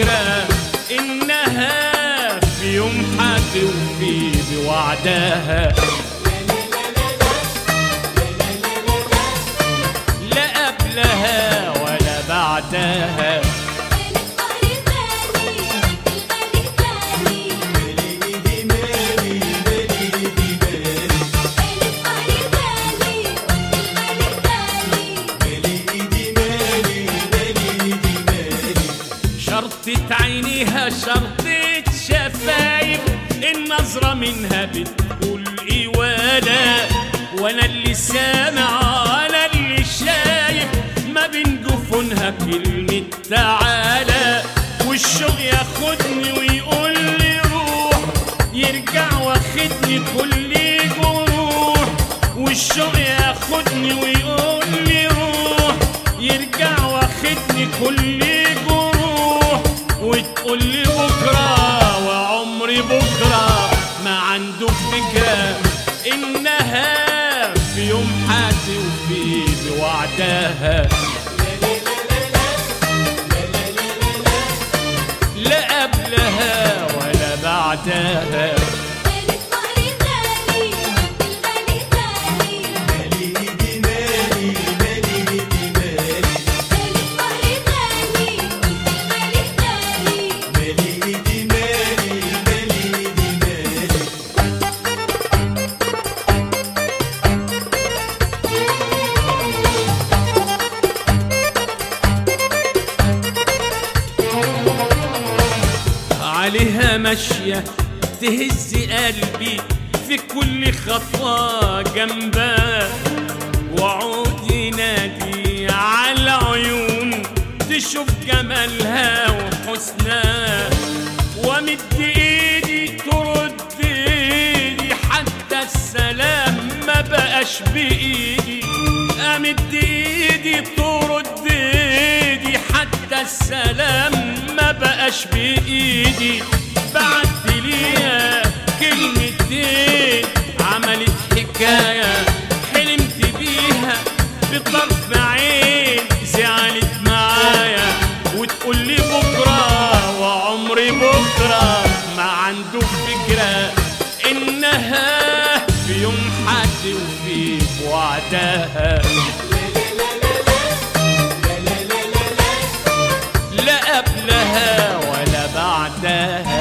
فكرة إنها في يوم هتوفي بوعدها لا قبلها ولا بعدها شرطة عينيها شرطة شفايف النظرة منها بتقول إيه وانا وانا اللي سامع انا اللي شايف ما بين جفونها كلمة تعالى والشوق ياخدني ويقول لي روح يرجع واخدني كل جروح والشوق ياخدني ويقول لي روح يرجع واخدني كل جروح وتقول لي بكره وعمري بكره ما عنده فكره انها في يوم هتوفي بوعدها لا قبلها ولا بعدها عليها ماشية تهز قلبي في كل خطوة جنبها وعود ينادي على عيون تشوف جمالها وحسنها وامد ايدي ترد ايدي حتى السلام ما بقاش بايدي امد ايدي ترد ايدي حتى السلام ما بقاش بايدي بعت ليها كلمتين عملت حكايه حلمت بيها بطرف عين زعلت معايا وتقول لي بكره وعمري بكره ما عنده فكره انها في يوم حد وفي وعدها لا قبلها ولا بعدها